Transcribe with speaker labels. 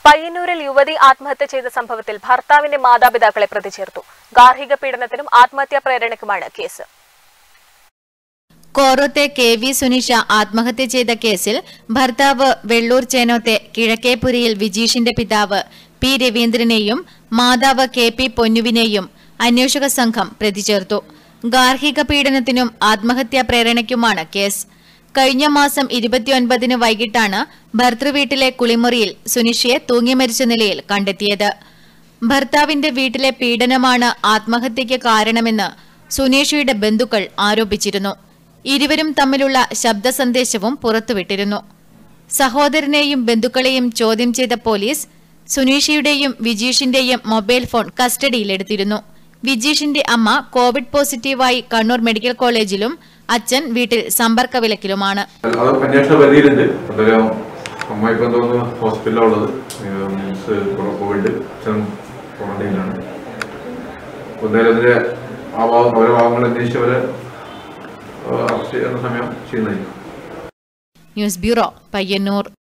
Speaker 1: പയ്യന്നൂരിൽ യുവതി ആത്മഹത്യ ചെയ്ത സംഭവത്തിൽ ഭർത്താവിന്റെ മാതാപിതാക്കളെ പ്രതി ചേർത്തു ഗാർഹിക പീഡനത്തിനും ആത്മഹത്യാ പ്രേരണയ്ക്കുമാണ് കേസ്
Speaker 2: കോറത്തെ കെ വി സുനിഷ ആത്മഹത്യ ചെയ്ത കേസിൽ ഭർത്താവ് വെള്ളൂർ ചേനോത്തെ കിഴക്കേപുരിയിൽ വിജീഷിന്റെ പിതാവ് പി രവീന്ദ്രനെയും മാതാവ് കെ പി പൊന്നുവിനെയും അന്വേഷക സംഘം പ്രതി ചേർത്തു ഗാർഹിക പീഡനത്തിനും ആത്മഹത്യാ പ്രേരണയ്ക്കുമാണ് കേസ് കഴിഞ്ഞ മാസം ഇരുപത്തിയൊൻപതിന് വൈകിട്ടാണ് ഭർതൃവീട്ടിലെ കുളിമുറിയിൽ സുനിഷയെ തൂങ്ങി മരിച്ച നിലയിൽ കണ്ടെത്തിയത് ഭർത്താവിന്റെ വീട്ടിലെ പീഡനമാണ് ആത്മഹത്യയ്ക്ക് കാരണമെന്ന് സുനീഷയുടെ ബന്ധുക്കൾ ആരോപിച്ചിരുന്നു ഇരുവരും തമ്മിലുള്ള ശബ്ദ സന്ദേശവും പുറത്തുവിട്ടിരുന്നു സഹോദരനെയും ബന്ധുക്കളെയും ചോദ്യം ചെയ്ത പോലീസ് സുനീഷയുടെയും വിജീഷിന്റെയും മൊബൈൽ ഫോൺ കസ്റ്റഡിയിലെടുത്തിരുന്നു വിജീഷിന്റെ അമ്മ കോവിഡ് പോസിറ്റീവായി കണ്ണൂർ മെഡിക്കൽ കോളേജിലും അച്ഛൻ വീട്ടിൽ സമ്പർക്ക വിലക്കിലുമാണ്
Speaker 3: അത് അന്വേഷണ പരിധിയിലുണ്ട് എന്തായാലും അമ്മ ഇപ്പം തോന്നുന്നു ഹോസ്പിറ്റലിലാണ് ഉള്ളത് മീൻസ് കോവിഡ് അച്ഛൻ ക്വാറന്റൈനിലാണ് അപ്പോൾ എന്തായാലും അതിന്റെ ആ ഭാഗം ഓരോ ഭാഗങ്ങൾ അന്വേഷിച്ച് അവരെ അറസ്റ്റ് ചെയ്യുന്ന സമയം ചെയ്യുന്നതായിരിക്കും
Speaker 2: ന്യൂസ് ബ്യൂറോ പയ്യന്നൂർ